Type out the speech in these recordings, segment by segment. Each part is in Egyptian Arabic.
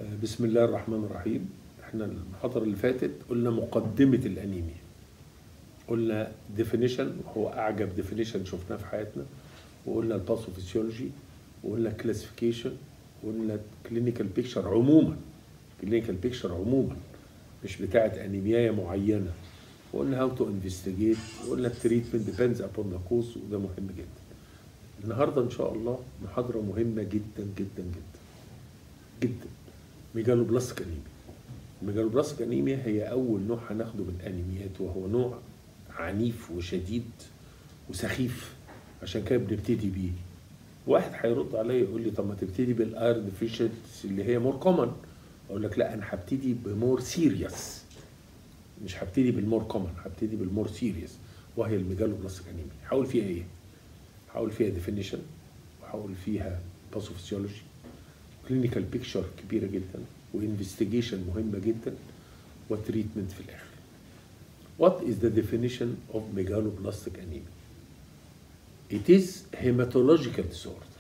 بسم الله الرحمن الرحيم احنا المحاضرة اللي فاتت قلنا مقدمة الأنيميا قلنا definition وهو أعجب definition شفناه في حياتنا وقلنا الباثوفيسيولوجي وقلنا classification وقلنا clinical picture عموما clinical picture عموما مش بتاعة أنيميا معينة وقلنا how to investigate وقلنا التريتمنت depends upon the cause وده مهم جدا النهاردة إن شاء الله محاضرة مهمة جدا جدا جدا جدا ميجالوبلاستيك انيميا الميجالوبلاستيك انيميا هي اول نوع هناخده من الانيميات وهو نوع عنيف وشديد وسخيف عشان كده بنبتدي بيه واحد هيرد عليا يقول لي طب ما تبتدي بالايرن ديفيشنسي اللي هي مور كومن اقول لك لا انا هبتدي بمور سيريس مش هبتدي بالمور كومن هبتدي بالمور سيريس وهي الميجالوبلاستيك انيميا هقول فيها ايه هقول فيها ديفينيشن وهقول فيها باثوفيسيولوجي كلينيكال بيكتشر كبيره جدا وانفستيجيشن مهمه جدا وتريتمنت في الاخر What is the definition of megaloblastic anemia? It is hematological disorder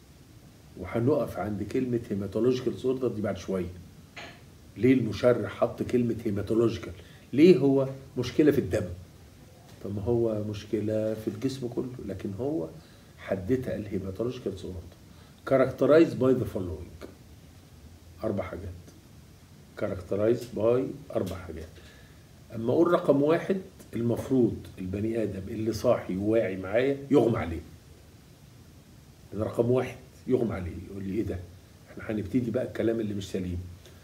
وهنقف عند كلمة hematological disorder دي بعد شوية ليه المشرح حط كلمة hematological ليه هو مشكلة في الدم طب ما هو مشكلة في الجسم كله لكن هو حددها الهيماتولوجيكال disorder characterized by the following أربع حاجات characterized by أربع حاجات أما أقول رقم واحد المفروض البني آدم اللي صاحي وواعي معايا يغمى عليه ده رقم واحد يغمى عليه يقول لي إيه ده إحنا هنبتدي بقى الكلام اللي مش سليم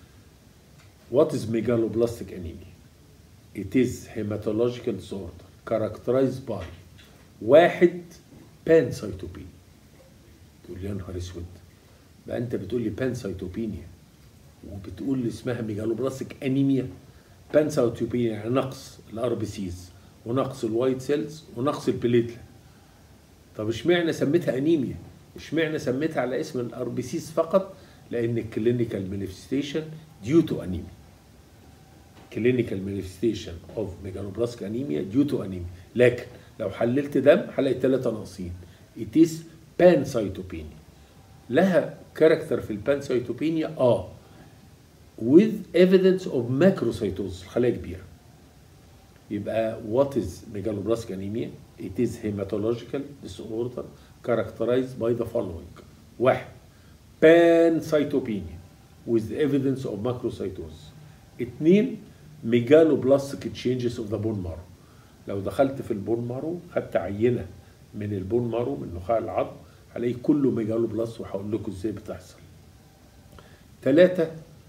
What is megaloblastic anemia? It is hematological disorder characterized by واحد pancytopenia تقول لي يا نهار اسود بقى انت بتقول لي بانسايتوبينيا وبتقول لي اسمها ميجالوبلاستيك انيميا بانسايتوبينيا يعني نقص الار بي سيز ونقص الوايت سيلز ونقص البليتلا طب اشمعنى سميتها انيميا اشمعنى سميتها على اسم الار بي سيز فقط لان الكلينيكال مانيفستيشن ديو تو انيميا كلينيكال مانيفستيشن اوف ميجالوبلاستيك انيميا ديو تو انيميا لكن لو حللت دم هلاقي ثلاثه ناقصين it is بانسايتوبينيا لها كاركتر في البانسايتوبينيا اه with evidence of macrocytosis خلايا كبيره يبقى what is megaloblastic anemia it is hematological disorder characterized by the following واحد pancytopenia with evidence of macrocytosis اتنين megaloblastic changes of the bone marrow لو دخلت في البون مارو خدت عينه من البون مارو من نخاع العظم هلاقي كله ميجالو بلس وهقول لكم ازاي بتحصل ثلاثة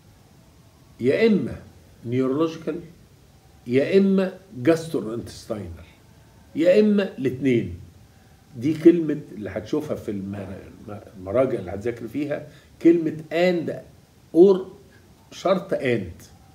يا اما نيورولوجيكال يا اما جاسترو انتستاينال يا اما الاثنين دي كلمة اللي هتشوفها في المراجع اللي هتذاكر فيها كلمة اند اور شرط اند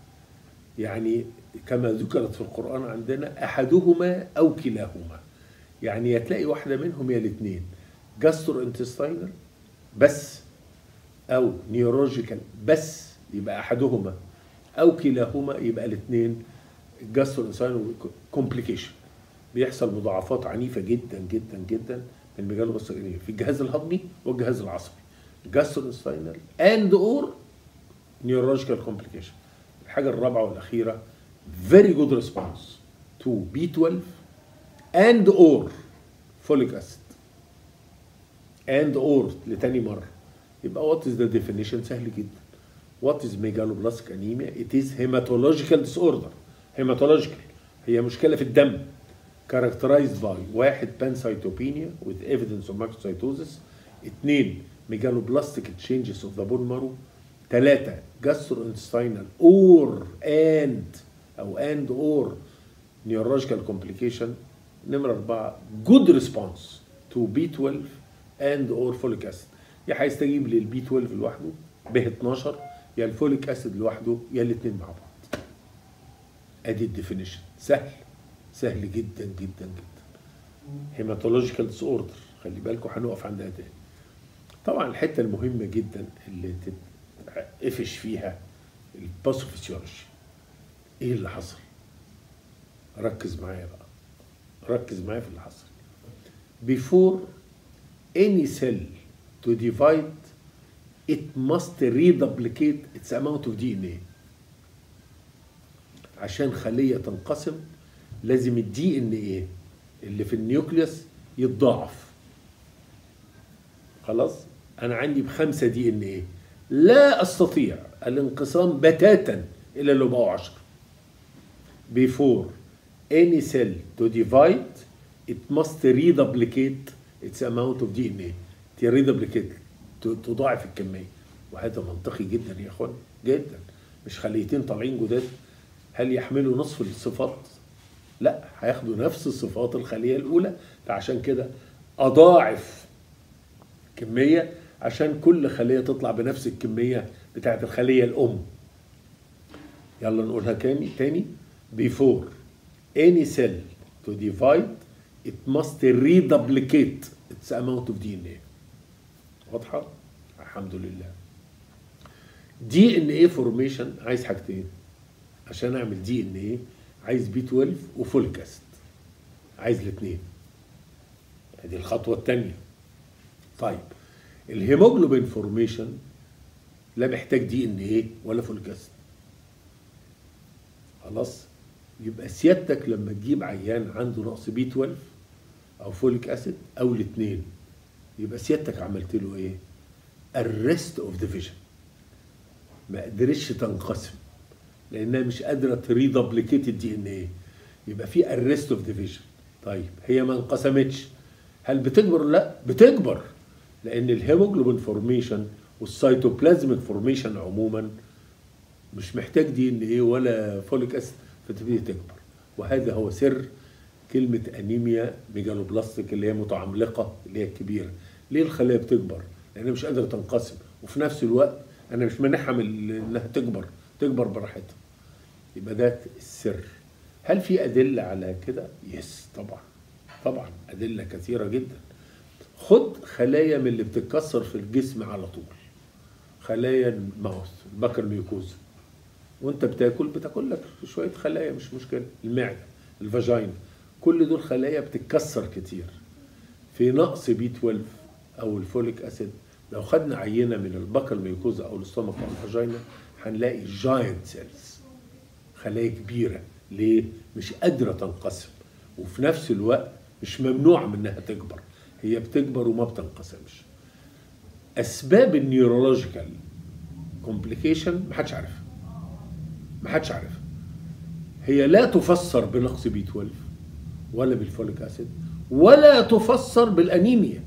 يعني كما ذكرت في القرآن عندنا أحدهما أو كلاهما يعني يا تلاقي واحدة منهم يا الاثنين جاسترو انتستاينال بس او نيورولوجيكال بس يبقى احدهما او كلاهما يبقى الاثنين جاسترو انتستاينال كومبليكيشن بيحصل مضاعفات عنيفه جدا جدا جدا من الميجالوبلاستيك في الجهاز الهضمي والجهاز العصبي جاسترو انتستاينال اند اور نيورولوجيكال كومبليكيشن الحاجه الرابعه والاخيره very good response to B12 and or folic acid and or لتاني مرة يبقى what is the definition سهل جدا what is megaloblastic anemia it is hematological disorder hematological هي مشكلة في الدم characterized by واحد pancytopenia with evidence of macrocytosis اثنين megaloblastic changes of the bone marrow ثلاثة gastrointestinal or and أو and or neurological complication نمرة أربعة good response to B12 and or folic acid يا هيستجيب للبي 12 لوحده ب 12 يا الفوليك اسيد لوحده يا الاثنين مع بعض ادي الديفينيشن سهل سهل جدا جدا جدا هيماتولوجيكال ديس اوردر خلي بالكم هنقف عندها تاني طبعا الحته المهمه جدا اللي تتقفش فيها الباثوفيسيولوجي ايه اللي حصل ركز معايا بقى ركز معايا في اللي حصل before any cell to divide it must reduplicate its amount of DNA عشان خليه تنقسم لازم الدي ان ايه اللي في النيوكليوس يتضاعف خلاص انا عندي بخمسه دي ان ايه لا استطيع الانقسام بتاتا الا لو بقوا 10 before any cell to divide it must reduplicate its amount of DNA reduplicate تضاعف الكميه وهذا منطقي جدا يا اخوان جدا مش خليتين طالعين جداد هل يحملوا نصف الصفات لا هياخدوا نفس صفات الخليه الاولى فعشان كده اضاعف كميه عشان كل خليه تطلع بنفس الكميه بتاعت الخليه الام يلا نقولها كامي تاني before any cell to divide it must reduplicate its amount of DNA واضحه الحمد لله دي ان ايه فورميشن عايز حاجتين عشان اعمل دي ان ايه عايز بي 12 وفوليك اسيد عايز الاثنين ادي الخطوه الثانيه طيب الهيموجلوبين فورميشن لا محتاج دي ان ايه ولا فوليك اسيد خلاص يبقى سيادتك لما تجيب عيان عنده نقص بي 12 او فوليك اسيد او الاثنين يبقى سيادتك عملت له ايه الريست اوف ديفيجن ما قدرتش تنقسم لانها مش قادره تريدبليكيت الدي ان ايه يبقى في الريست اوف ديفيجن طيب هي ما انقسمتش هل بتكبر لا بتكبر لان الهيموجلوبين فورميشن والسيتوبلازميك فورميشن عموما مش محتاج دي ان ايه ولا فوليك اسيد فتبتدي تكبر وهذا هو سر كلمة أنيميا ميجالوبلاستيك اللي هي متعملقة اللي هي الكبيرة ليه الخلايا بتكبر؟ لأنها مش قادرة تنقسم وفي نفس الوقت أنا مش مانعها من إنها تكبر تكبر براحتها يبقى ده السر هل في أدلة على كده؟ يس طبعا طبعا أدلة كثيرة جدا خد خلايا من اللي بتتكسر في الجسم على طول خلايا الماوس البكر ميوكوزا وانت بتاكل بتاكل لك شويه خلايا مش مشكله المعده الفاجينا كل دول خلايا بتتكسر كتير في نقص بي 12 او الفوليك اسيد لو خدنا عينه من البكر ميوكوزا او الاستومك او الفاجينا هنلاقي جاينت سيلز خلايا كبيره ليه مش قادره تنقسم وفي نفس الوقت مش ممنوع منها تكبر هي بتكبر وما بتنقسمش اسباب النيورولوجيكال كومبليكيشن محدش عارفها محدش عارفها هي لا تفسر بنقص بي 12 ولا بالفوليك اسيد ولا تفسر بالانيميا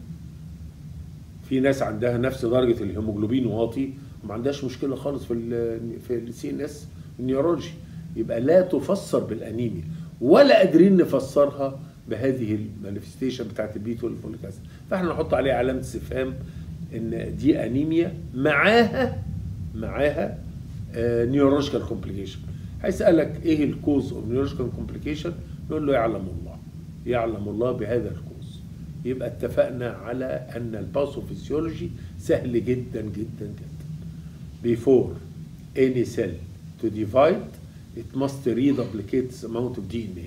في ناس عندها نفس درجه الهيموجلوبين واطي وما عندهاش مشكله خالص في ال في السي ان اس النيورولوجي يبقى لا تفسر بالانيميا ولا قادرين نفسرها بهذه المانيفستيشن بتاعت البي 12 الفوليك اسيد فاحنا نحط عليها علامه استفهام ان دي انيميا معاها معاها نيورولوجيكال كومبليكيشن هيسالك ايه الكوز اوف نيورولوجيكال كومبليكيشن نقول له يعلم الله يعلم الله بهذا الكوز يبقى اتفقنا على ان الباثوفيسيولوجي سهل جدا جدا جدا before any cell to divide it must reduplicate the amount of DNA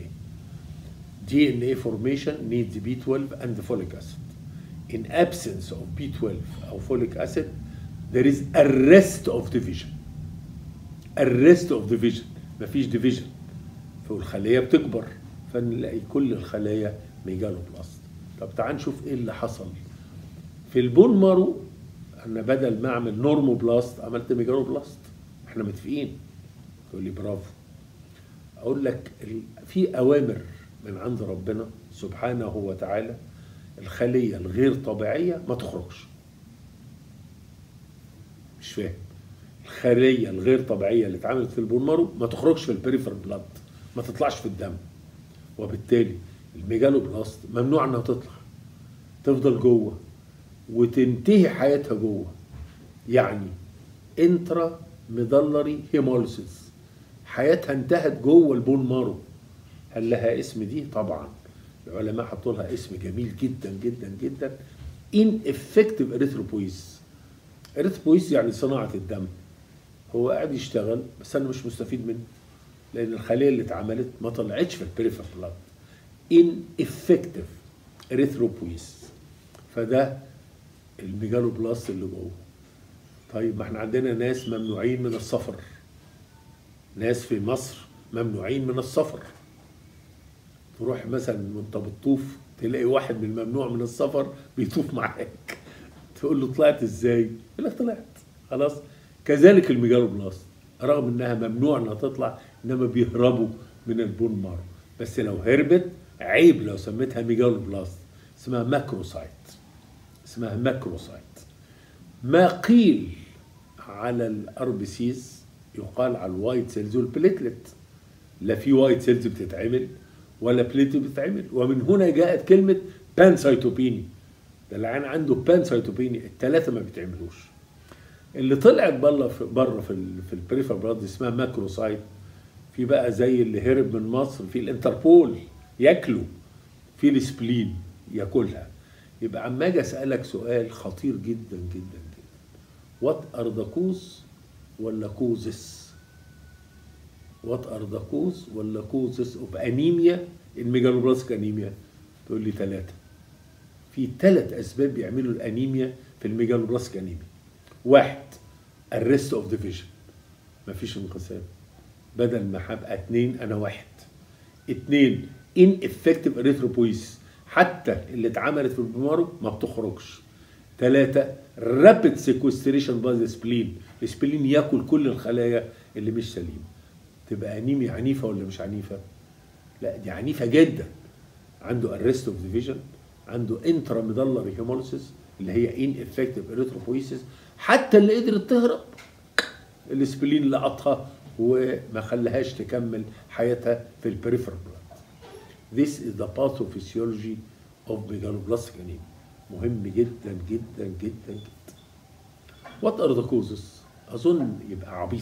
DNA formation needs B12 and folic acid in absence of B12 or folic acid there is arrest of division arrest of division مفيش division فالخلية بتكبر فنلاقي كل الخلايا ميجالوبلاست طب تعال نشوف ايه اللي حصل في البون مارو انا بدل ما اعمل نورموبلاست عملت ميجالوبلاست احنا متفقين تقول لي برافو اقول لك في اوامر من عند ربنا سبحانه وتعالى الخليه الغير طبيعيه ما تخرجش مش فاهم الخليه الغير طبيعيه اللي اتعملت في البون مارو ما تخرجش في البريفر بلاد ما تطلعش في الدم وبالتالي الميجالوبلاست ممنوع انها تطلع تفضل جوه وتنتهي حياتها جوه يعني انترا ميدلري هيموليسيس حياتها انتهت جوه البون مارو هل لها اسم دي طبعا العلماء حطوا لها اسم جميل جدا جدا جدا ان افكتيف اريثروبويس اريثروبويس يعني صناعه الدم هو قاعد يشتغل بس انا مش مستفيد منه لان الخليه اللي اتعملت ما طلعتش في البريفر بلاد ان افكتيف اريثروبويس فده الميجالوبلاست اللي جوه طيب ما احنا عندنا ناس ممنوعين من السفر ناس في مصر ممنوعين من السفر تروح مثلا وانت بتطوف تلاقي واحد من الممنوع من السفر بيطوف معاك تقول له طلعت ازاي؟ يقول لك طلعت خلاص كذلك الميجالو بلاست رغم انها ممنوع انها تطلع انما بيهربوا من البون مارو بس لو هربت عيب لو سميتها ميجالو بلاست اسمها ماكروسايت اسمها ماكروسايت ما قيل على الار بي سيز يقال على الوايت سيلز والبليتلت لا في وايت سيلز بتتعمل ولا بليتلت بتتعمل ومن هنا جاءت كلمه بانسايتوبيني ده العين عنده بانسايتوبيني الثلاثه ما بيتعملوش اللي طلعت بره في بره في ال في البريفر بلاد اسمها ماكروسايت في بقى زي اللي هرب من مصر في الانتربول ياكلوا في السبلين ياكلها يبقى عما اجي اسالك سؤال خطير جدا جدا جدا وات ار ذا كوز ولا كوزس وات ار ذا كوز ولا كوزس اوف انيميا الميجالوبلاستيك انيميا تقول لي ثلاثه في ثلاث اسباب بيعملوا الانيميا في الميجالوبلاستيك انيميا واحد الريست اوف ديفيجن مفيش انقسام بدل ما هبقى اتنين انا واحد اتنين ان افكتيف اريثروبويس حتى اللي اتعملت في البمارو ما بتخرجش ثلاثة رابid سيكوستريشن باي ذا سبلين السبلين ياكل كل الخلايا اللي مش سليمة تبقى انيميا عنيفة ولا مش عنيفة؟ لا دي عنيفة جدا عنده ارست اوف ديفيجن عنده انترا ميدالري هيموليسيس اللي هي ان افكتيف اريثروبويسيس حتى اللي قدرت تهرب السبلين لقطها وما خلاهاش تكمل حياتها في البريفرال بلاد This is the pathophysiology of megaloblastic anemia مهم جدا جدا جدا جدا What are the causes؟ أظن يبقى عبيط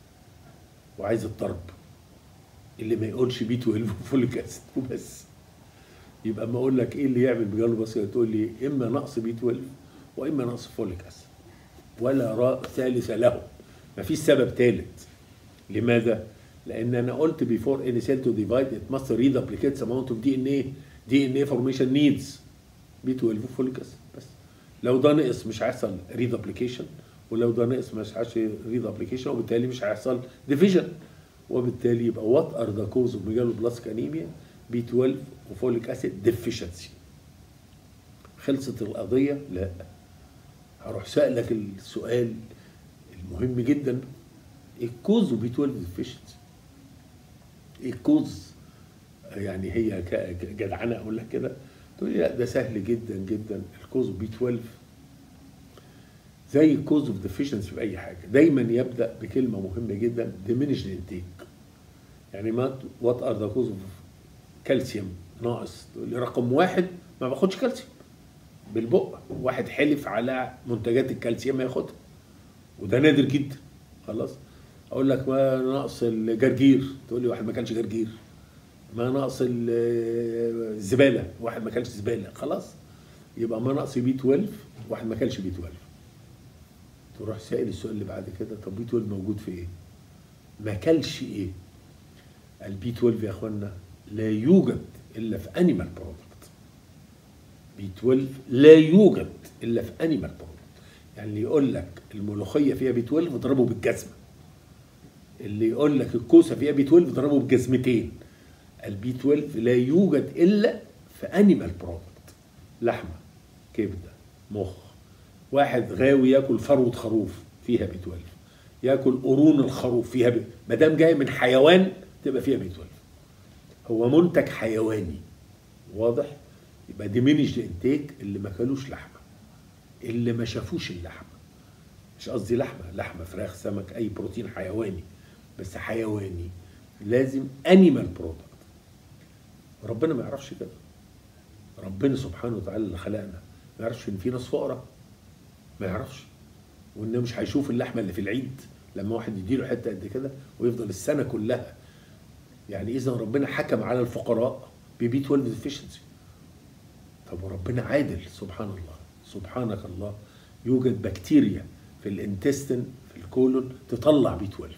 وعايز الضرب اللي ما يقولش بي 12 وفوليك اسيد وبس يبقى ما اقول لك ايه اللي يعمل ميجالوبلاستيك تقول لي اما نقص بي 12 واما نقص فوليك اسيد ولا راء ثالث له مفيش سبب ثالث لماذا؟ لان انا قلت before any cell to divide it must reduplicate amount of DNA DNA formation needs B12 وفوليك اسيد بس لو ده نقص مش هيحصل redupplication ولو ده نقص مش هيحصل redupplication وبالتالي مش هيحصل division وبالتالي يبقى what are the cause of megaloblastic anemia B12 وفوليك اسيد deficiency خلصت القضيه؟ لا هروح سألك السؤال المهم جدا الكوز بي 12 ديفيشنسي الكوز يعني هي جدعنه اقول لك كده تقول لي لا ده سهل جدا جدا الكوز بي 12 زي الكوز اوف ديفيشنسي في اي حاجه دايما يبدا بكلمه مهمه جدا diminish الانتيك يعني ما وات ار ذا كوز اوف كالسيوم ناقص تقول لي رقم واحد ما باخدش كالسيوم بالبق واحد حلف على منتجات الكالسيوم ياخدها وده نادر جدا خلاص اقول لك ما نقص الجرجير تقول لي واحد ما كانش جرجير ما نقص الزباله واحد ما كانش زباله خلاص يبقى ما نقص بي 12 واحد ما كانش بي 12 تروح سائل السؤال اللي بعد كده طب بي 12 موجود في ايه؟ ما كلش ايه؟ البي 12 يا اخوانا لا يوجد الا في انيمال برودكت بي 12 لا يوجد الا في انيمال برودكت يعني اللي يقول لك الملوخيه فيها بي 12 اضربه بالجزمه اللي يقول لك الكوسه فيها بي 12 اضربه بجزمتين البي 12 لا يوجد الا في انيمال برودكت لحمه كبده مخ واحد غاوي ياكل فروه خروف فيها بي 12 ياكل قرون الخروف فيها بي ما دام جاي من حيوان تبقى فيها بي 12 هو منتج حيواني واضح يبقى ديمينيش الانتيك اللي ما كلوش لحمه اللي ما شافوش اللحمه مش قصدي لحمه لحمه فراخ سمك اي بروتين حيواني بس حيواني لازم انيمال برودكت ربنا ما يعرفش كده ربنا سبحانه وتعالى اللي خلقنا ما يعرفش ان في ناس فقراء ما يعرفش وانه مش هيشوف اللحمه اللي في العيد لما واحد يديله حته قد كده ويفضل السنه كلها يعني اذا ربنا حكم على الفقراء ببي 12 ديفيشنسي طب وربنا عادل سبحان الله سبحانك الله يوجد بكتيريا في الانتستين في الكولون تطلع بي 12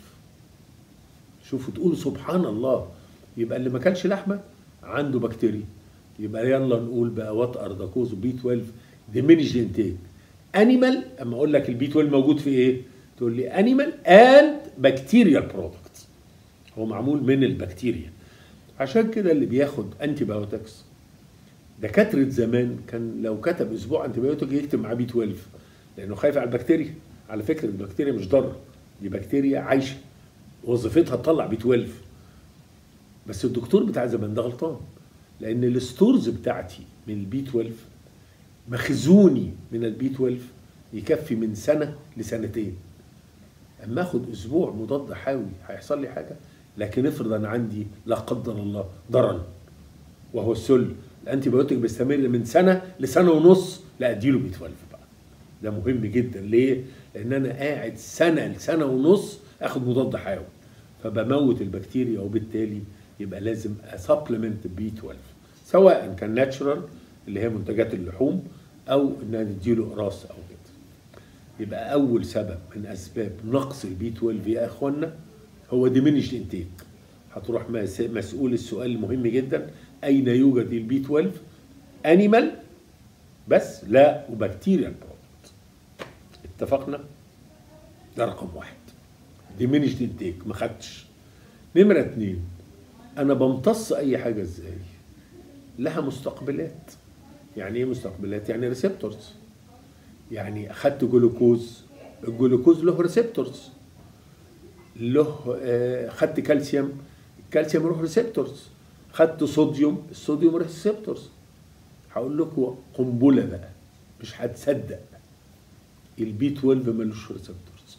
شوفوا تقولوا سبحان الله يبقى اللي ما كانش لحمه عنده بكتيريا يبقى يلا نقول بقى وات ار ذا كوز بي 12 ديمينيش انتيك انيمال اما اقول لك البي 12 موجود في ايه تقول لي انيمال اند بكتيريال برودكت هو معمول من البكتيريا عشان كده اللي بياخد انتي بايوتكس دكاتره زمان كان لو كتب اسبوع انتي بايوتيك يكتب معاه بي 12 لانه خايف على البكتيريا على فكره البكتيريا مش ضاره دي بكتيريا عايشه وظيفتها تطلع بي 12 بس الدكتور بتاع زمان ده غلطان لان الستورز بتاعتي من البي 12 مخزوني من البي 12 يكفي من سنه لسنتين اما اخد اسبوع مضاد حيوي هيحصل لي حاجه لكن افرض انا عندي لا قدر الله ضرر وهو السل الانتي بايوتيك بيستمر من سنه لسنه ونص لا اديله بي 12 بقى ده مهم جدا ليه؟ لان انا قاعد سنه لسنه ونص اخد مضاد حيوي فبموت البكتيريا وبالتالي يبقى لازم اسبلمنت بي 12 سواء كان ناتشورال اللي هي منتجات اللحوم او ان نديله قراص او كده يبقى اول سبب من اسباب نقص البي 12 يا اخوانا هو ديمينش انتيك هتروح مس- مسؤول السؤال المهم جدا اين يوجد البي 12 انيمال بس لا وبكتيريال برودكت اتفقنا ده رقم واحد ديمينش انتيك ما خدتش نمرة اتنين انا بمتص اي حاجة ازاي لها مستقبلات يعني ايه مستقبلات يعني ريسبتورز يعني اخدت جلوكوز الجلوكوز له ريسبتورز له آه، خدت كالسيوم الكالسيوم له ريسبتورز خدت صوديوم الصوديوم له ريسبتورز هقول لكم قنبله بقى مش هتصدق البي 12 ملوش ريسبتورز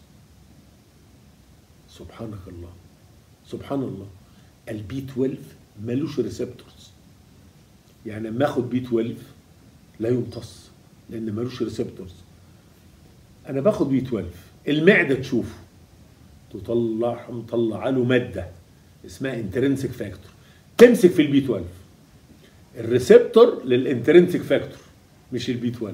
سبحانك الله سبحان الله البي 12 ملوش ريسبتورز يعني لما اخد بي 12 لا يمتص لان ملوش ريسبتورز انا باخد بي 12 المعده تشوفه تطلع مطلع له ماده اسمها انترنسك فاكتور تمسك في البي 12 الريسبتور للانترنسك فاكتور مش البي 12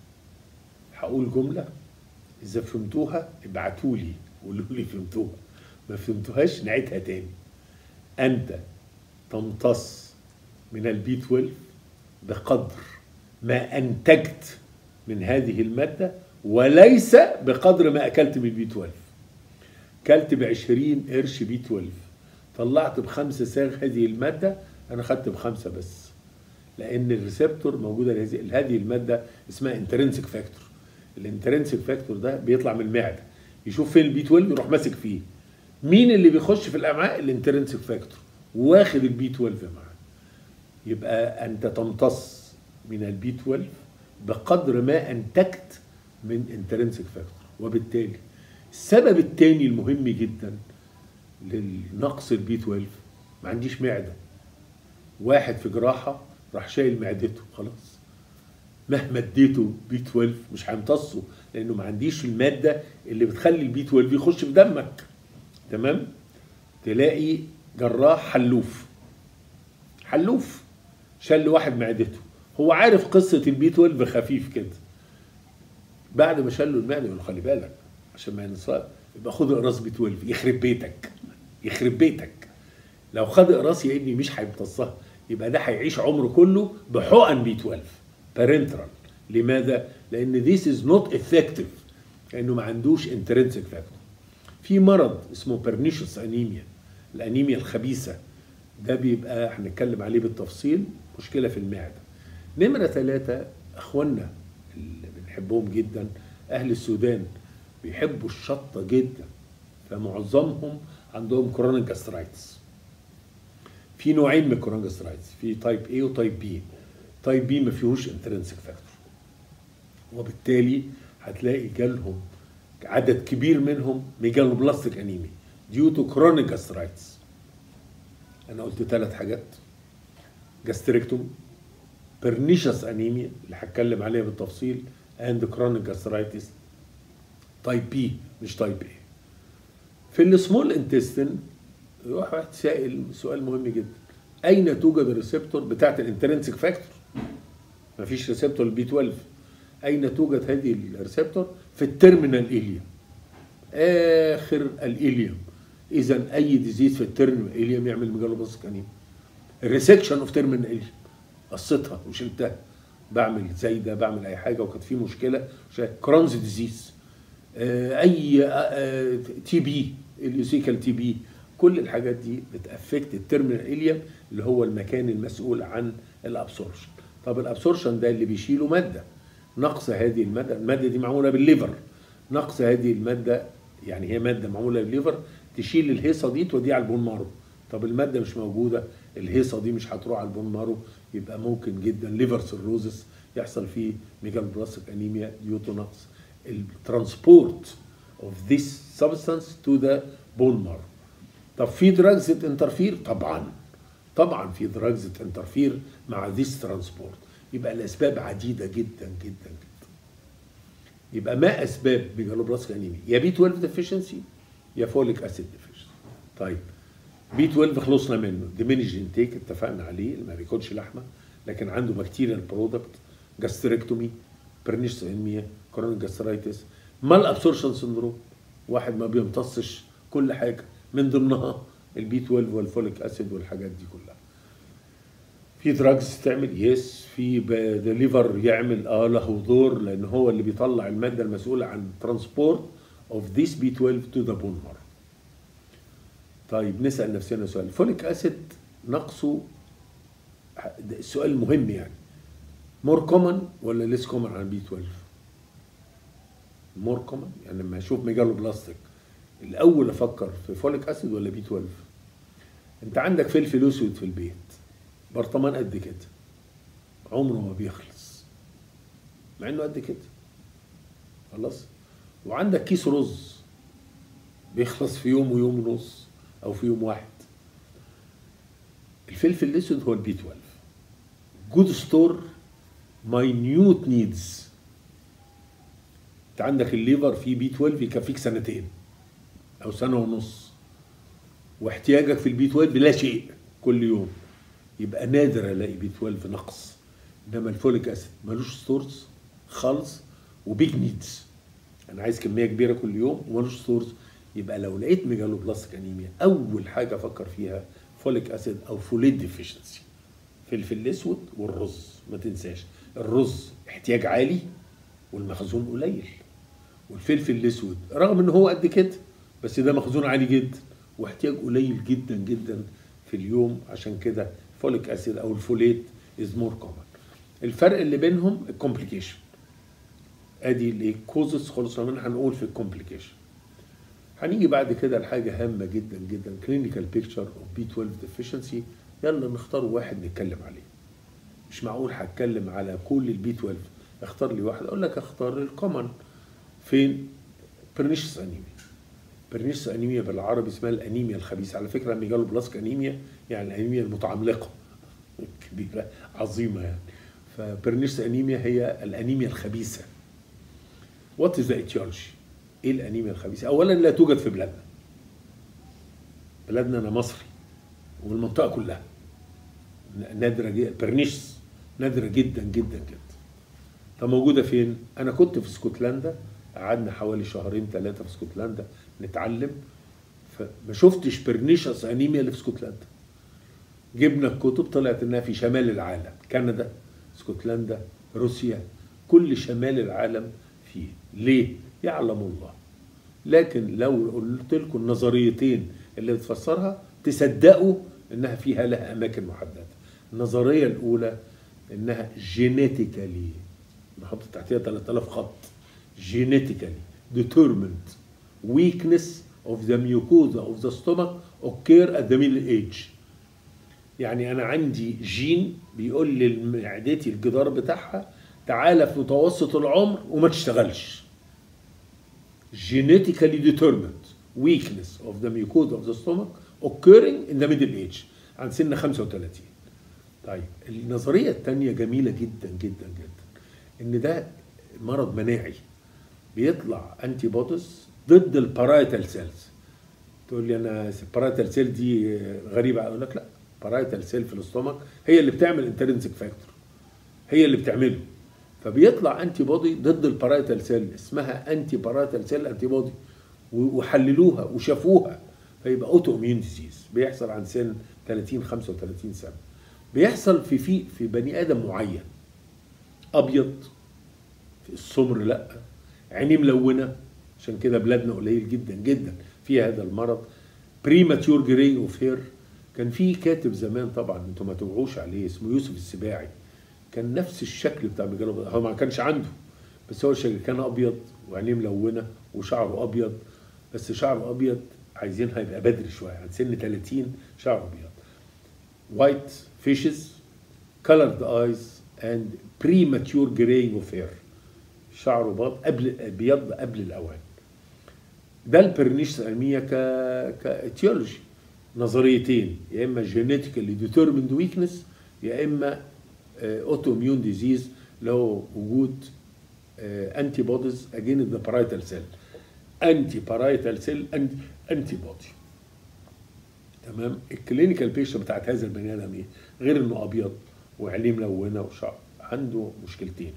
هقول جمله اذا فهمتوها ابعتوا لي قولوا لي فهمتوها ما فهمتوهاش نعيدها تاني انت تمتص من البي 12 بقدر ما انتجت من هذه الماده وليس بقدر ما اكلت من البي 12 كلت ب 20 قرش بي 12 طلعت بخمسه ساغ هذه الماده انا خدت بخمسه بس لان الريسبتور موجوده لهذه هذه الماده اسمها انترنسك فاكتور الانترنسك فاكتور ده بيطلع من المعده يشوف فين البي 12 يروح ماسك فيه مين اللي بيخش في الامعاء الانترنسك فاكتور واخد البي 12 معاه يبقى انت تمتص من البي 12 بقدر ما انتجت من انترنسك فاكتور وبالتالي السبب الثاني المهم جدا للنقص البي 12 ما عنديش معده واحد في جراحه راح شايل معدته خلاص مهما اديته بي 12 مش هيمتصه لانه ما عنديش الماده اللي بتخلي البي 12 يخش في دمك تمام تلاقي جراح حلوف حلوف شال واحد معدته هو عارف قصه البي 12 خفيف كده بعد ما شال له المعده يقول له خلي بالك عشان ما ينسى يبقى خد اقراص بي 12 يخرب بيتك يخرب بيتك لو خد اقراص يا ابني مش هيمتصها يبقى ده هيعيش عمره كله بحقن بي 12 بارنترال لماذا؟ لان this is not effective لانه ما عندوش انترنسك فاكتور في مرض اسمه بيرنيشوس انيميا الانيميا الخبيثه ده بيبقى هنتكلم عليه بالتفصيل مشكله في المعده نمره ثلاثة اخواننا اللي بنحبهم جدا اهل السودان بيحبوا الشطه جدا فمعظمهم عندهم كورونيك جاسترايتس في نوعين من الكورونيك جاسترايتس في تايب A وتايب B تايب B ما فيهوش انترنسك فاكتور وبالتالي هتلاقي جالهم عدد كبير منهم ميجالوبلاستيك انيميا ديو تو كرونيك جاسترايتس انا قلت ثلاث حاجات جاستريكتوم بيرنيشس انيميا اللي هتكلم عليها بالتفصيل اند كرونيك جاسترايتس تايب بي مش تايب اي في السمول انتستين يروح واحد سائل سؤال مهم جدا اين توجد الريسبتور بتاعت الانترنسك فاكتور مفيش ريسبتور للبي 12 اين توجد هذه الريسبتور في التيرمينال اليوم اخر الاليوم اذا اي ديزيز في التيرمينال اليوم يعمل ميجالوبلاستيك انيميا الريسكشن اوف تيرمينال اليوم قصتها وشلتها بعمل زايده بعمل اي حاجه وكانت في مشكله كرونز ديزيز اي تي بي اليوسيكال تي بي كل الحاجات دي بتافكت التيرمينال اليم اللي هو المكان المسؤول عن الابسورشن طب الابسورشن ده اللي بيشيله ماده نقص هذه الماده الماده دي معموله بالليفر نقص هذه الماده يعني هي ماده معموله بالليفر تشيل الهيصه دي توديها على البون مارو طب الماده مش موجوده الهيصه دي مش هتروح على البون مارو يبقى ممكن جدا ليفر سيروزس يحصل فيه ميجالوبلاستيك انيميا ديو تو نقص الترانسبورت اوف ذيس سبستانس تو ذا بون مارو طب في دراجز انترفير طبعا طبعا في دراجز انترفير مع ذيس ترانسبورت يبقى الاسباب عديده جدا جدا جدا يبقى ما اسباب ميجالوبلاستيك انيميا يا بي 12 ديفيشنسي يا فوليك اسيد ديفيشنسي طيب بي 12 خلصنا منه ديمينج انتيك اتفقنا عليه اللي ما بياكلش لحمه لكن عنده بكتيريال برودكت جاستريكتومي برنيش انيميا كورونيك جاسترايتس مال ابسورشن سندروم واحد ما بيمتصش كل حاجه من ضمنها البي 12 والفوليك اسيد والحاجات دي كلها في دراجز تعمل يس في ليفر يعمل اه له دور لان هو اللي بيطلع الماده المسؤوله عن ترانسبورت اوف ذيس بي 12 تو ذا بون مارو طيب نسال نفسنا سؤال الفوليك اسيد نقصه السؤال المهم يعني مور كومن ولا ليس كومن عن بي 12 مور كومن يعني لما اشوف ميجالو بلاستيك الاول افكر في فوليك اسيد ولا بي 12 انت عندك فلفل اسود في البيت برطمان قد كده عمره ما بيخلص مع انه قد كده خلاص وعندك كيس رز بيخلص في يوم ويوم ونص او في يوم واحد الفلفل الاسود هو البي 12 جود ستور ماينيوت نيدز انت عندك الليفر فيه بي 12 يكفيك سنتين او سنه ونص واحتياجك في البي 12 لا شيء كل يوم يبقى نادر الاقي بي 12 نقص انما الفوليك اسيد ملوش ستورز خالص وبيج نيدز انا عايز كميه كبيره كل يوم وملوش ستورز يبقى لو لقيت ميجالو بلاستيك انيميا اول حاجه افكر فيها فوليك اسيد او فوليت ديفيشنسي فلفل الاسود والرز ما تنساش الرز احتياج عالي والمخزون قليل والفلفل الاسود رغم ان هو قد كده بس ده مخزون عالي جدا واحتياج قليل جدا جدا في اليوم عشان كده فوليك اسيد او الفوليت از مور كومن الفرق اللي بينهم الكومبليكيشن ادي الايه كوزس خلصنا منها هنقول في الكومبليكيشن هنيجي بعد كده لحاجه هامه جدا جدا كلينيكال بيكتشر اوف بي 12 ديفيشنسي يلا نختار واحد نتكلم عليه مش معقول هتكلم على كل البي 12 اختار لي واحد اقول لك اختار الكومن فين برنيشس انيميا برنيشس انيميا بالعربي اسمها الانيميا الخبيثه على فكره ميجالو بلاسك انيميا يعني الانيميا المتعملقه كبيره عظيمه يعني فبرنيشس انيميا هي الانيميا الخبيثه وات از ذا ايتيولوجي ايه الانيميا الخبيثه اولا لا توجد في بلادنا بلادنا انا مصري والمنطقه كلها نادره جدا برنيشس نادره جدا جدا جدا طب موجوده فين انا كنت في اسكتلندا قعدنا حوالي شهرين ثلاثه في اسكتلندا نتعلم فما شفتش برنيشس انيميا اللي في اسكتلندا جبنا الكتب طلعت انها في شمال العالم كندا اسكتلندا روسيا كل شمال العالم فيه ليه يعلم الله لكن لو قلت لكم النظريتين اللي بتفسرها تصدقوا انها فيها لها اماكن محدده النظريه الاولى انها جينيتيكالي نحط تحتها 3000 خط جينيتيكالي determined weakness of the mucosa of the stomach occur at the middle age يعني انا عندي جين بيقول لمعدتي الجدار بتاعها تعالى في متوسط العمر وما تشتغلش genetically determined weakness of the mucosa of the stomach occurring in the middle age عند سن 35 طيب النظريه الثانيه جميله جدا جدا جدا ان ده مرض مناعي بيطلع انتي بوديز ضد البارايتال سيلز تقول لي انا البارايتال سيل دي غريبه اقول لك لا بارايتال سيل في الاستومك هي اللي بتعمل انترنسك فاكتور هي اللي بتعمله فبيطلع انتي بودي ضد البارايتال سيل اسمها انتي بارايتال سيل انتي بودي وحللوها وشافوها فيبقى اوتو اميون ديزيز بيحصل عند سن 30 35 سنه بيحصل في في في بني ادم معين ابيض السمر لا عينيه ملونه عشان كده بلادنا قليل جدا جدا في هذا المرض بريماتيور جري اوف هير كان في كاتب زمان طبعا انتوا ما توعوش عليه اسمه يوسف السباعي كان نفس الشكل بتاع ميجال هو ما كانش عنده بس هو الشكل كان ابيض وعينيه ملونه وشعره ابيض بس شعره ابيض عايزينها يبقى بدري شويه عند سن 30 شعره ابيض white fishes colored eyes and premature graying of hair شعره بيض قبل بيض قبل الاوان ده البرنيش انيميا ك كاتيولوجي نظريتين يا اما جينيتيكالي ديترميند ويكنس يا اما اوتو اميون ديزيز اللي هو وجود انتي بوديز اجين ذا بارايتال سيل انتي بارايتال سيل انتي بودي تمام الكلينيكال بيشن بتاعت هذا البني ادم ايه غير انه ابيض وعينيه ملونه وشعر عنده مشكلتين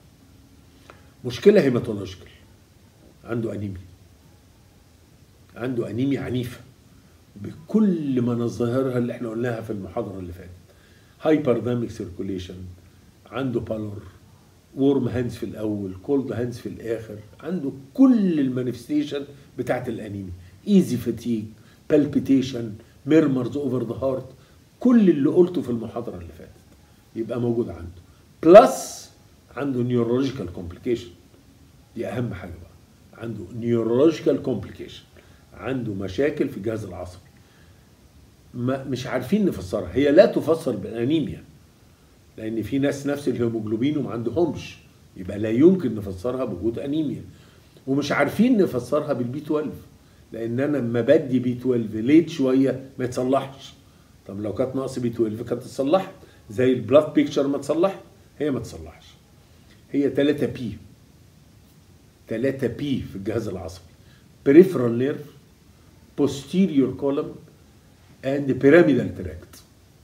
مشكله هيماتولوجيكال عنده انيميا عنده انيميا عنيفه بكل ما نظهرها اللي احنا قلناها في المحاضره اللي فاتت هايبرداميك سيركوليشن عنده بالور وورم هاندز في الاول كولد هاندز في الاخر عنده كل المانيفستيشن بتاعت الانيميا ايزي فاتيج بالبيتيشن ميرمرز اوفر ذا هارت كل اللي قلته في المحاضره اللي فاتت يبقى موجود عنده بلس عنده نيورولوجيكال كومبليكيشن دي اهم حاجه بقى عنده نيورولوجيكال كومبليكيشن عنده مشاكل في الجهاز العصبي ما مش عارفين نفسرها هي لا تفسر بالانيميا لان في ناس نفس الهيموجلوبين وما عندهمش يبقى لا يمكن نفسرها بوجود انيميا ومش عارفين نفسرها بالبي 12 لان انا لما بدي بي 12 ليت شويه ما يتصلحش طب لو كانت ناقص بي 12 كانت اتصلحت زي البلاد بيكتشر ما تصلحت هي ما تصلحش هي 3 بي 3 بي في الجهاز العصبي peripheral nerve posterior column and pyramidal tract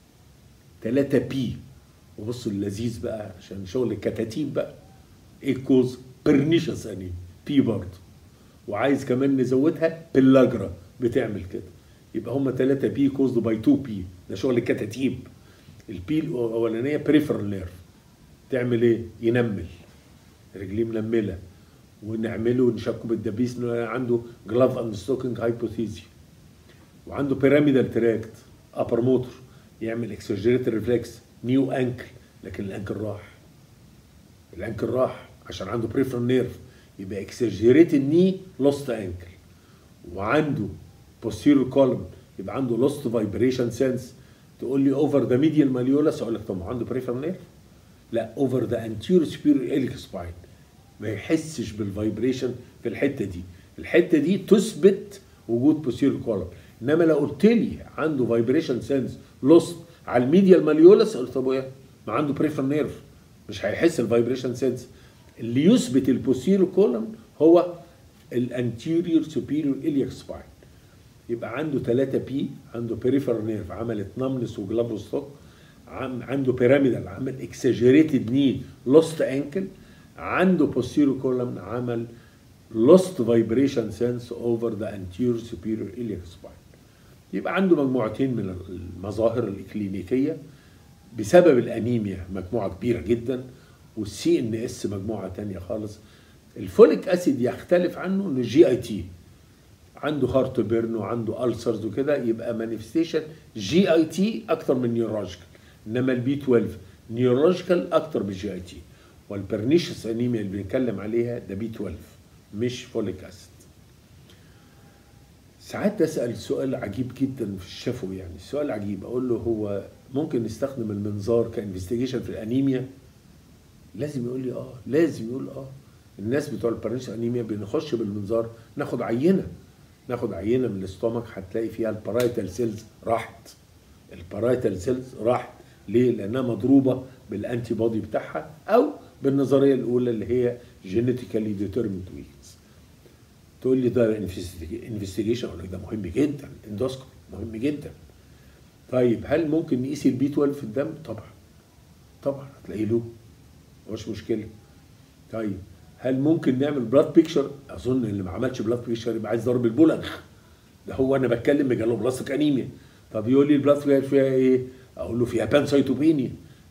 3 بي وبص اللذيذ بقى عشان شغل الكتاتيب بقى ايه الكوز برنيشس انيم بي برضه وعايز كمان نزودها باللاجرا بتعمل كده يبقى هم 3 بي كوزد باي 2 بي ده شغل الكتاتيب البي الاولانيه بريفرال نيرف تعمل ايه؟ ينمل رجليه منمله ونعمله نشكه بالدبيس انه عنده جلاف اند ستوكينج هايبوثيزيا وعنده بيراميدال تراكت ابر موتور يعمل اكسجريت ريفلكس نيو انكل لكن الانكل راح الانكل راح عشان عنده بريفرال نيرف يبقى اكسجريت الني لوست انكل وعنده posterior column يبقى عنده لوست فايبريشن سنس تقول لي اوفر ذا ميديال ماليولس اقول لك طب ما عنده بريفرال نيرف لا اوفر ذا انتيريور سبيريور اليك سباين ما يحسش بالفايبريشن في الحته دي الحته دي تثبت وجود posterior column انما لو قلت لي عنده فايبريشن سنس لوست على الميديال ماليولس قلت طب ايه ما عنده بريفرال نيرف مش هيحس الفايبريشن سنس اللي يثبت البوستيريور كولم هو الانتيريور سوبيريور اليك سباين يبقى عنده 3 بي عنده بريفرال نيرف عملت نملس وجلافوستوك عنده بيراميدال عمل اكسجريتد ني لوست انكل عنده بوستيريور كولم عمل lost vibration sense over the anterior superior iliac spine يبقى عنده مجموعتين من المظاهر الإكلينيكية بسبب الأنيميا مجموعة كبيرة جدا والسي ان اس مجموعة تانية خالص الفوليك اسيد يختلف عنه ان الجي اي تي عنده هارت بيرن وعنده ألسرز وكده يبقى مانيفستيشن جي اي تي اكتر من نيورولوجيكال انما البي 12 نيورولوجيكال اكتر من الجي اي تي والبرنيشس انيميا اللي بنتكلم عليها ده بي 12 مش فوليك اسيد ساعات اسال سؤال عجيب جدا في الشفوي يعني السؤال عجيب اقول له هو ممكن نستخدم المنظار كانفستيجيشن في الانيميا لازم يقول لي اه لازم يقول اه الناس بتوع البرنيش انيميا بنخش بالمنظار ناخد عينه ناخد عينه من الاستومك هتلاقي فيها البارايتال سيلز راحت البارايتال سيلز راحت ليه؟ لانها مضروبه بالانتي بودي بتاعها او بالنظريه الاولى اللي هي جينيتيكالي ديترميند ويكس تقول لي ده انفستيجيشن اقول لك ده مهم جدا اندوسكوبي مهم جدا طيب هل ممكن نقيس البي 12 في الدم؟ طبعا طبعا هتلاقيه له مش مشكله طيب هل ممكن نعمل بلاد بيكشر؟ اظن اللي ما عملش بلاد بيكشر يبقى عايز ضرب البولنخ ده هو انا بتكلم بجالوبلاستيك انيميا طب يقول لي البلاد بيكشر فيها ايه؟ اقول له فيها بانسايتوبينيا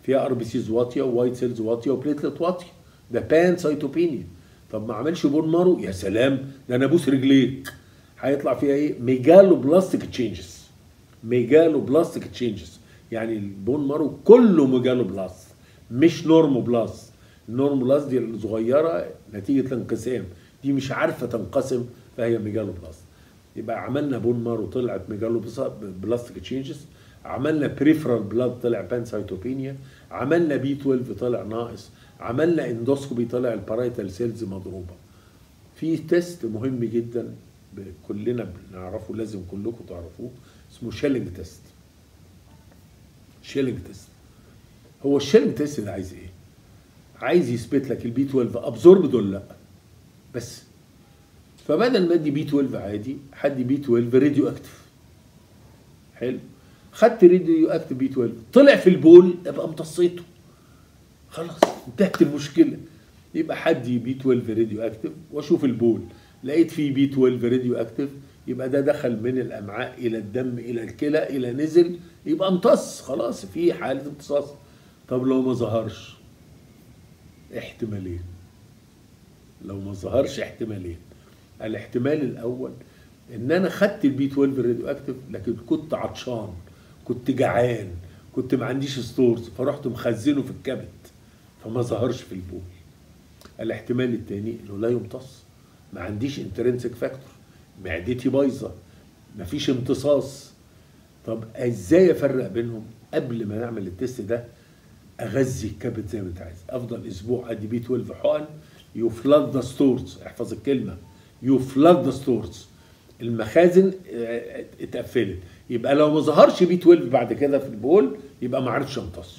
فيها ار بي سيز واطيه ووايت سيلز واطيه وبليتلت واطيه ده بان سايتوبينيا طب ما عملش بون مارو يا سلام ده انا ابوس رجليك هيطلع فيها ايه ميجالو بلاستيك تشينجز ميجالو بلاستيك تشينجز يعني البون مارو كله ميجالو بلاست مش نورمو بلاست النورمو بلاست دي الصغيره نتيجه الانقسام دي مش عارفه تنقسم فهي ميجالو بلاست يبقى عملنا بون مارو طلعت ميجالو بلاستيك تشينجز عملنا بريفرال بلاد طلع بانسايتوبينيا عملنا بي 12 طلع ناقص عملنا اندوسكوبي طلع البارايتال سيلز مضروبه في تيست مهم جدا كلنا بنعرفه لازم كلكم تعرفوه اسمه شيلينج تيست شيلينج تيست هو الشيلينج تيست ده عايز ايه عايز يثبت لك البي 12 ابزوربد ولا لا بس فبدل ما ادي بي 12 عادي حد بي 12 راديو اكتف حلو خدت راديو اكتف بي 12 طلع في البول ابقى امتصيته خلاص انتهت المشكله يبقى حد بي 12 راديو اكتف واشوف البول لقيت فيه بي 12 راديو اكتف يبقى ده دخل من الامعاء الى الدم الى الكلى الى نزل يبقى امتص خلاص في حاله امتصاص طب لو ما ظهرش احتمالين لو ما ظهرش احتمالين الاحتمال الاول ان انا خدت البي 12 راديو اكتف لكن كنت عطشان كنت جعان كنت ما عنديش ستورز فرحت مخزنه في الكبد فما ظهرش في البول الاحتمال الثاني انه لا يمتص ما عنديش انترنسك فاكتور معدتي بايظه مفيش امتصاص طب ازاي افرق بينهم قبل ما نعمل التست ده اغذي الكبد زي ما انت عايز افضل اسبوع ادي بي 12 حقن يو فلاد ذا ستورز احفظ الكلمه يو فلاد ذا ستورز المخازن اتقفلت يبقى لو ما ظهرش بي 12 بعد كده في البول يبقى ما عرفش امتص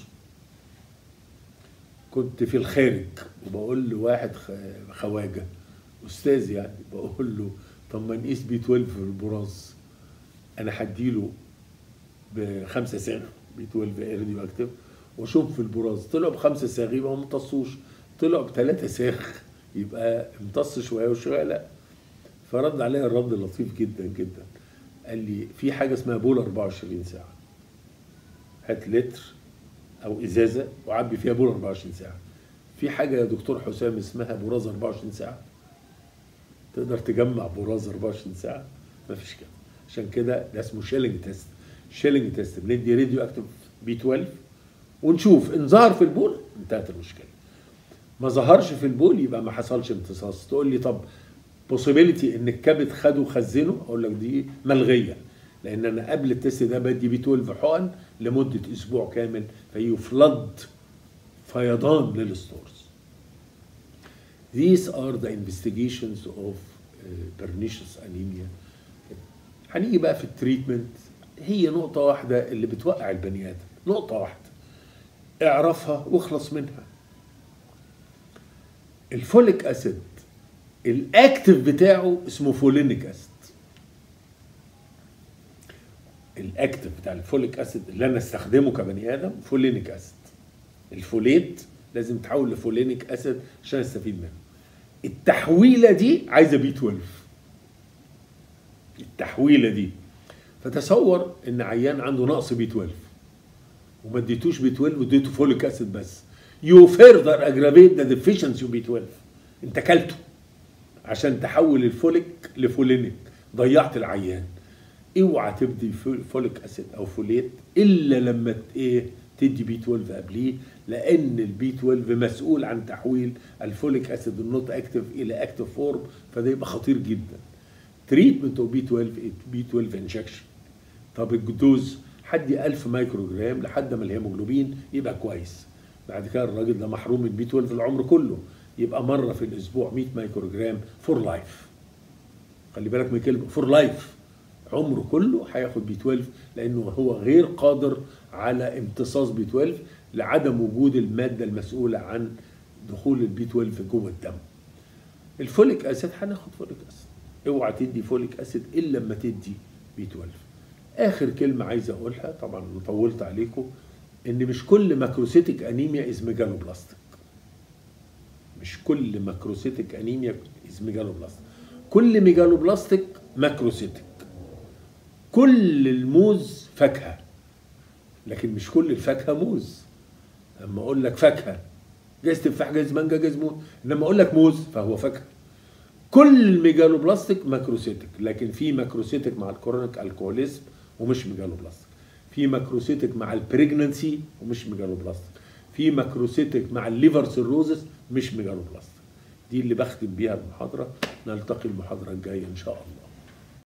كنت في الخارج وبقول لواحد خواجه استاذ يعني بقول له طب ما نقيس بي 12 في البراز انا هديله بخمسه صاغ بي 12 راديو اكتف واشوف في البراز طلعوا بخمسه صاغ يبقى ما امتصوش طلعوا بثلاثه صاغ يبقى امتص شويه وشويه لا فرد عليا الرد لطيف جدا جدا قال لي في حاجه اسمها بول 24 ساعه هات لتر او ازازه وعبي فيها بول 24 ساعه في حاجه يا دكتور حسام اسمها براز 24 ساعه تقدر تجمع براز 24 ساعه مفيش كده عشان كده ده اسمه شيلينج تيست شيلينج تيست بندي راديو اكتف بي 12 ونشوف ان ظهر في البول انتهت المشكله ما ظهرش في البول يبقى ما حصلش امتصاص تقول لي طب بوسيبيليتي ان الكبد خده وخزنه اقول لك دي ملغيه لان انا قبل التست ده بدي بي 12 حقن لمده اسبوع كامل فيفلد فيضان للستورز These are the investigations of uh, pernicious anemia. هنيجي بقى في التريتمنت هي نقطة واحدة اللي بتوقع البني آدم، نقطة واحدة. اعرفها واخلص منها. الفوليك أسيد الأكتف بتاعه اسمه فولينيك أسيد. الأكتف بتاع الفوليك أسيد اللي أنا استخدمه كبني آدم فولينيك أسيد. الفوليت لازم تحول لفولينيك اسيد عشان استفيد منه التحويله دي عايزه بي 12 التحويله دي فتصور ان عيان عنده نقص بي 12 وما اديتوش بي 12 واديته فوليك اسيد بس يو فيرذر اجرافيت ذا ديفيشنسي بي 12 انت كلته عشان تحول الفوليك لفولينيك ضيعت العيان اوعى تبدي فوليك اسيد او فوليت الا لما ايه تدي بي 12 قبليه لان البي 12 مسؤول عن تحويل الفوليك اسيد النوت اكتف الى اكتف فورم فده يبقى خطير جدا تريتمنت اوف بي 12 بي 12 انجكشن طب الدوز حدي 1000 مايكرو جرام لحد ما الهيموجلوبين يبقى كويس بعد كده الراجل ده محروم من بي 12 العمر كله يبقى مره في الاسبوع 100 مايكرو جرام فور لايف خلي بالك من كلمه فور لايف عمره كله هياخد بي 12 لانه هو غير قادر على امتصاص بي 12 لعدم وجود الماده المسؤوله عن دخول البي 12 جوه الدم. الفوليك اسيد هناخد فوليك اسيد. اوعى تدي فوليك اسيد الا لما تدي بي 12. اخر كلمه عايز اقولها طبعا طولت عليكم ان مش كل ماكروسيتك انيميا از ميجالوبلاستيك. مش كل ماكروسيتك انيميا از ميجالوبلاستيك. كل ميجالوبلاستيك ماكروسيتك. كل الموز فاكهه لكن مش كل الفاكهه موز اما اقول لك فاكهه جايز تفاح جايز مانجا جايز موز انما اقول لك موز فهو فاكهه كل الميجالوبلاستيك ماكروسيتك لكن في ماكروسيتك مع الكرونيك الكوليزم ومش ميجالوبلاستيك في ماكروسيتك مع البريجننسي ومش ميجالوبلاستيك في ماكروسيتك مع الليفر سيروزس مش ميجالوبلاستيك دي اللي بختم بيها المحاضره نلتقي المحاضره الجايه ان شاء الله